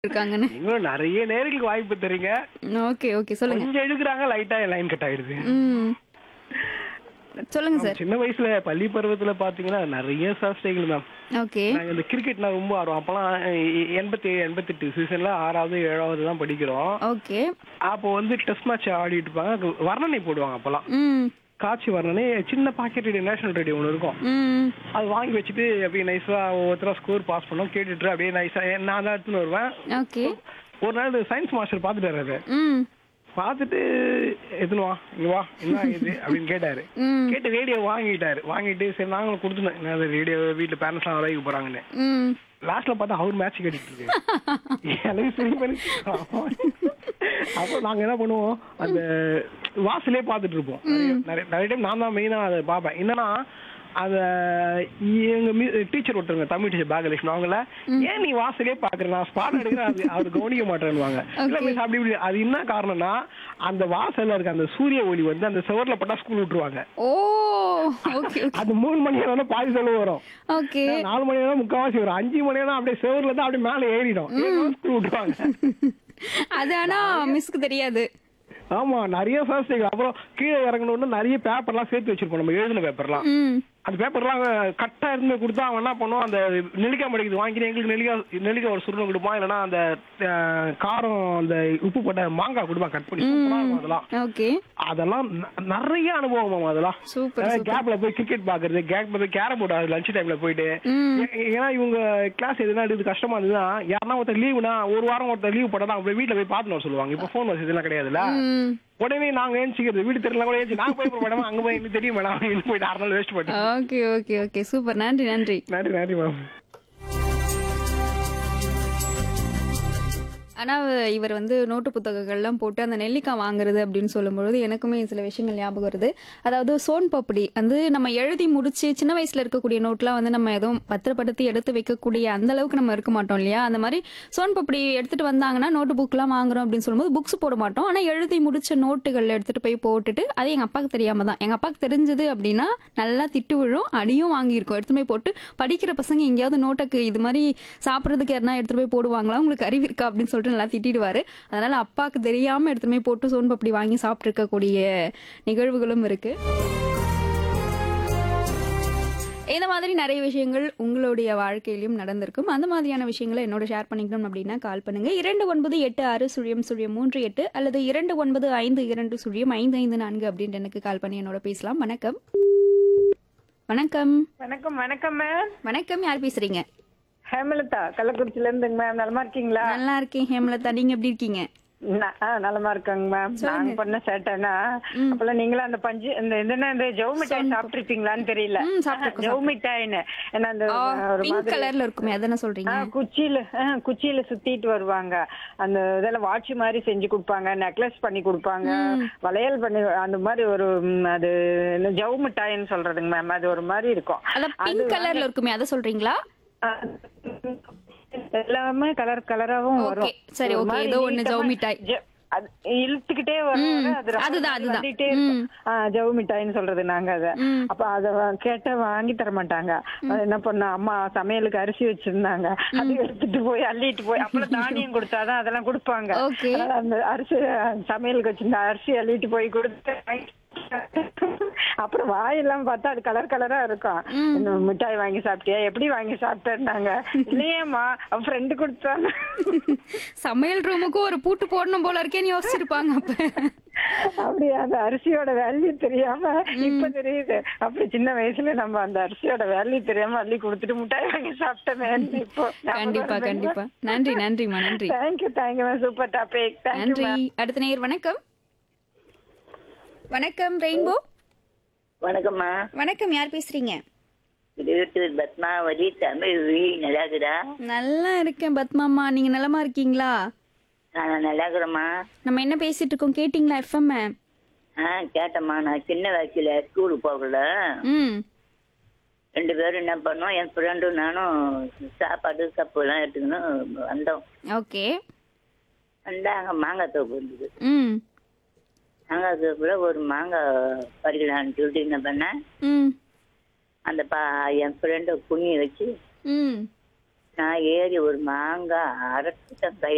இருக்காங்கன்னு நீங்களும் நிறைய நேர்களுக்கு வாய்ப்பு தரீங்க ஓகே ஓகே சொல்லுங்க கொஞ்சம் எடுக்கிறாங்க லைட்டா லைன் கட் ஆயிடுது ம் சொல்லுங்க சார் சின்ன வயசுல பள்ளி பருவத்துல பாத்தீங்கன்னா நிறைய சாஸ்திரிகள் மேம் ஓகே நாங்க இந்த கிரிக்கெட்னா ரொம்ப ஆர்வம் அப்பெல்லாம் எ- எண்பத்தி ஏழு எண்பத்தெட்டு சீசன்ல ஆறாவது ஏழாவது தான் படிக்கிறோம் ஓகே அப்போ வந்து டெஸ்ட் மேட்ச் ஆடிட்டு இருப்பாங்க அது வர்ணனை போடுவாங்க அப்பெல்லாம் ம் காட்சி வர்ணனை சின்ன பாக்கெட் ரேடியோ நேஷனல் ரேடியோ ஒன்று இருக்கும் ம் அது வாங்கி வச்சுட்டு அப்படியே நைஸா ஒவ்வொருத்தரா ஸ்கோர் பாஸ் பண்ணோம் கேட்டுட்டு அப்படியே நைஸா நான் தான் எடுத்துன்னு வருவேன் ஓகே ஒரு நாள் சயின்ஸ் மாஸ்டர் பார்த்துட்டாரு அதை ம் பார்த்துட்டு எதுன்னு வா இங்க வா என்ன இது அப்படின்னு கேட்டாரு ம் கேட்டு ரேடியோ வாங்கிட்டாரு வாங்கிட்டு சரி நாங்களும் கொடுத்துனோம் என்ன அது ரேடியோ வீட்டுல பேரண்ட்ஸ் எல்லாம் வரைக்கும் போறாங்கன்னு ம் லாஸ்ட்ல பார்த்தா அவர் மேட்ச் கேட்டுட்டு இருக்கு எனக்கு சரி பண்ணி அப்போ நாங்க என்ன பண்ணுவோம் அந்த வாசலே பார்த்துட்டு இருப்போம் நிறைய- நிறைய நிறைய டைம் நான் தான் மெயினா அதை பார்ப்பேன் என்னன்னா அத எங்க டீச்சர் ஒருத்தருங்க தமிழ் டீச்சர் பாகலட்சுமி அவங்கள ஏன் நீ வாசலே பாக்குற நான் ஸ்பாட் எடுக்கிறேன் அது அவர் கவனிக்க மாட்டேன்னுவாங்க இல்ல மிஸ் அப்படி இப்படி அது என்ன காரணம்னா அந்த வாசல்ல இருக்க அந்த சூரிய ஒளி வந்து அந்த செவர்ல பட்டா ஸ்கூல் விட்டுருவாங்க ஓ ஓகே ஓகே அது மூணு மணி நேரம் பாதி செலவு வரும் ஓகே நாலு மணி நேரம் முக்காவாசி வரும் அஞ்சு மணி நேரம் அப்படியே செவர்ல தான் அப்படியே மேல ஏறிடும் ஸ்கூல் விட்டுருவாங்க அது ஆனா மிஸ்க்கு தெரியாது ஆமா நிறைய சாஸ்திரிகள் அப்புறம் கீழே இறங்கணும்னு நிறைய பேப்பர்லாம் சேர்த்து வச்சிருப்போம் நம்ம எழுதின பேப்பர்லாம் ம் அந்த பேப்பர்லாம் கட்டா இருந்து கொடுத்தா அவன் என்ன பண்ணுவான் அந்த நெல்லிக்காய் மடிக்குது வாங்கிட்டு எங்களுக்கு நெல்லிக்காய் நெல்லிக்காய் ஒரு சுருணம் கொடுப்பான் இல்லைன்னா அந்த அஹ், காரம் அந்த உப்பு போட்ட மாங்காய் கொடுப்பான் கட் பண்ணி சூப்பரா இருக்கும் அதெல்லாம் ஓகே அதெல்லாம் ந- நிறைய அனுபவம் மேம் அதெல்லாம் சூப்பர் கேப்ல போய் கிரிக்கெட் பாக்குறது கேப்ல போய் கேரம் போர்டு ஆடுறது லஞ்ச் டைம்ல போயிட்டு ம் ஏ- ஏன்னா இவங்க கிளாஸ் எதுனா எடுத்து கஷ்டமா இருந்ததுன்னா யாருன்னா ஒருத்தர் லீவுனா ஒரு வாரம் ஒருத்தர் லீவ் போட்டா அவங்க வீட்டுல போய் பார்த்துட்டு வர சொல்லுவாங்க இப்போ ஃபோன் வசதி எல்லாம் கிடையாதுல்ல ம் உடனே நாங்க ஏஞ்சிக்கிறது வீடு தெரியல கூட ஏஞ்சி நாங்க போய் மேடம் அங்க போய் எனக்கு தெரியும் மேடம் இன்னும் போயிட்டு ஆறு நாள் வேஸ்ட் பண்ணிட்டேன் ஓகே ஓகே ஓகே சூப்பர் நன்றி நன்றி நன்றி நன்றி மேம் ஆனா இவர் வந்து நோட்டு புத்தகங்கள்லாம் போட்டு அந்த நெல்லிக்காய் வாங்குறது அப்படின்னு சொல்லும்பொழுது எனக்குமே சில விஷயங்கள் ஞாபகம் வருது அதாவது சோன் பப்படி வந்து நம்ம எழுதி முடிச்சு சின்ன வயசுல இருக்கக்கூடிய நோட்லாம் வந்து நம்ம எதுவும் பத்திரப்படுத்தி எடுத்து வைக்கக்கூடிய அந்த அளவுக்கு நம்ம இருக்க மாட்டோம் இல்லையா அந்த மாதிரி சோன் பப்படி எடுத்துட்டு வந்தாங்கன்னா நோட்டு புக்லாம் வாங்குறோம் அப்படின்னு சொல்லும்போது புக்ஸ் போட மாட்டோம் ஆனா எழுதி முடிச்ச நோட்டுகள் எடுத்துட்டு போய் போட்டுட்டு அது எங்க அப்பாவுக்கு தெரியாம தான் எங்க அப்பாவுக்கு தெரிஞ்சது அப்படின்னா நல்லா திட்டு விழும் அடியும் வாங்கியிருக்கோம் எடுத்து போய் போட்டு படிக்கிற பசங்க எங்கேயாவது நோட்டுக்கு இது மாதிரி சாப்பிட்றதுக்கு யாருனா எடுத்துட்டு போய் போடுவாங்களா உங்களுக்கு அறிவு இருக்கா அப்படின்னு சொல்லிட்டு நல்லா திட்டிடுவாரு அதனால அப்பாவுக்கு தெரியாம எடுத்துட்டு போய் போட்டு சோன் பப்படி வாங்கி சாப்பிட்டுருக்கக்கூடிய நிகழ்வுகளும் இருக்கு இந்த மாதிரி நிறைய விஷயங்கள் உங்களுடைய வாழ்க்கையிலும் நடந்திருக்கும் அந்த மாதிரியான விஷயங்களை என்னோட ஷேர் பண்ணிக்கணும் அப்படின்னா கால் பண்ணுங்க இரண்டு ஒன்பது எட்டு ஆறு சுழியம் சுழியம் மூன்று எட்டு அல்லது இரண்டு ஒன்பது ஐந்து இரண்டு சுழியம் ஐந்து ஐந்து நான்கு அப்படின்ட்டு எனக்கு கால் பண்ணி என்னோட பேசலாம் வணக்கம் வணக்கம் வணக்கம் வணக்கம் மேம் வணக்கம் யார் பேசுறீங்க ஹேமலதா கள்ளக்குறிச்சில இருந்துங்க மேம் நலமா இருக்கீங்களா நல்லா இருக்கேன் ஹேமலதா நீங்க எப்படி இருக்கீங்க ந- ஆ, நலமா இருக்காங்க மேம் நாங்க பண்ண சேட்டைனா அப்பெல்லாம் நீங்களும் அந்த பஞ்சு இந்த என்ன இந்த ஜவு மிட்டாய் சாப்பிட்டுருப்பீங்களான்னு தெரியல ம், சாப்பிட்டிருக்கோம், ஜவு மிட்டாய்னு ஏன்னா அந்த ஒரு பிங்க் மாதிரி கலர்ல இருக்குமே அதானே ஆ, சொல்றீங்க குச்சியில ஆ, குச்சியில சுத்திட்டு வருவாங்க அந்த இதெல்லாம் வாட்ச் மாதிரி செஞ்சு கொடுப்பாங்க நெக்லஸ் பண்ணி கொடுப்பாங்க வளையல் பண்ணி அந்த மாதிரி ஒரு ம், அது என்ன ஜவு மிட்டாய்ன்னு சொல்றதுங்க மேம் அது ஒரு மாதிரி இருக்கும் அதான் பிங்க் கலர்ல இருக்குமே அதை சொல்றீங்களா ஆ, எல்லாமே கலர் கலராவும் Okay. வரும் சரி, ஒரு okay. மாதிரி ஏதோ ஒண்ணு நீட்டமா ஜவு மிட்டாய். ஜ- அது இழுத்துக்கிட்டே வரும் ம், அது rubber அதுதான், மாதிரி அதுதான். வந்துட்டே இருக்கும். ஆ, ஜவு மிட்டாய்ன்னு சொல்றது நாங்க அத ம். அப்ப அத வ- கேட்டா வாங்கி தர மாட்டாங்க அது என்ன பண்ண அம்மா சமையலுக்கு அரிசி வச்சிருந்தாங்க அது எடுத்துட்டு போய் அள்ளிட்டு போய் அப்பெல்லாம் தானியம் கொடுத்தாதான் அதெல்லாம் கொடுப்பாங்க Okay. அதனால அந்த அரிசி சமையலுக்கு வச்சிருந்த அரிசி அள்ளிட்டு போய் கொடுத்து அப்புறம் வாயெல்லாம் பார்த்தா அது கலர் கலரா இருக்கும் இந்த மிட்டாய் வாங்கி சாப்பிட்டியா எப்படி வாங்கி சாப்பிட்டேன்னாங்க இல்லையேம்மா அவன் ஃப்ரெண்டு கொடுத்தாங்க சமையல் ரூமுக்கு ஒரு பூட்டு போடணும் போல இருக்கேன்னு யோசிச்சிருப்பாங்க அப்ப அப்படி அந்த அரிசியோட வேல்யூ தெரியாம இப்ப தெரியுது அப்படி சின்ன வயசுல நம்ம அந்த அரிசியோட வேல்யூ தெரியாம அள்ளி கொடுத்துட்டு மிட்டாய் வாங்கி சாப்பிட்டோமே இப்போ கண்டிப்பா கண்டிப்பா நன்றி நன்றிமா நன்றி thank you thank you ma'am super topic thank you நன்றி அடுத்த நேயர் வணக்கம் வணக்கம் ரெயின்போ வணக்கம்மா வணக்கம் யார் பேசுறீங்க திருவத்தூர் பத்மாவதி தமிழ் வி நல்லாக்குதா நல்லா இருக்கேன் பத்மாமா நீங்க நலமா இருக்கீங்களா நான் நல்லாக்குறேம்மா நம்ம என்ன பேசிட்டு இருக்கோம் கேட்டிங்களா எஃப்எம் ஆ கேட்டம்மா நான் சின்ன வயசுல ஸ்கூலுக்கு போகல ம் ரெண்டு பேரும் என்ன பண்ணோம் என் ஃப்ரெண்டும் நானும் சாப்பாடு கப்பு எல்லாம் எடுத்துக்கணும் வந்தோம் ஓகே வந்தா அங்க மாங்காய் தோப்பு இருந்தது ம் மாங்காய் தோப்புல ஒரு மாங்காய் பறிக்கலாம்னு சொல்லிட்டு என்ன பண்ணேன் ம் அந்த பா என் ஃப்ரெண்டை குனிய வச்சு ம் நான் ஏறி ஒரு மாங்காய் அரைச்சிட்டேன் கை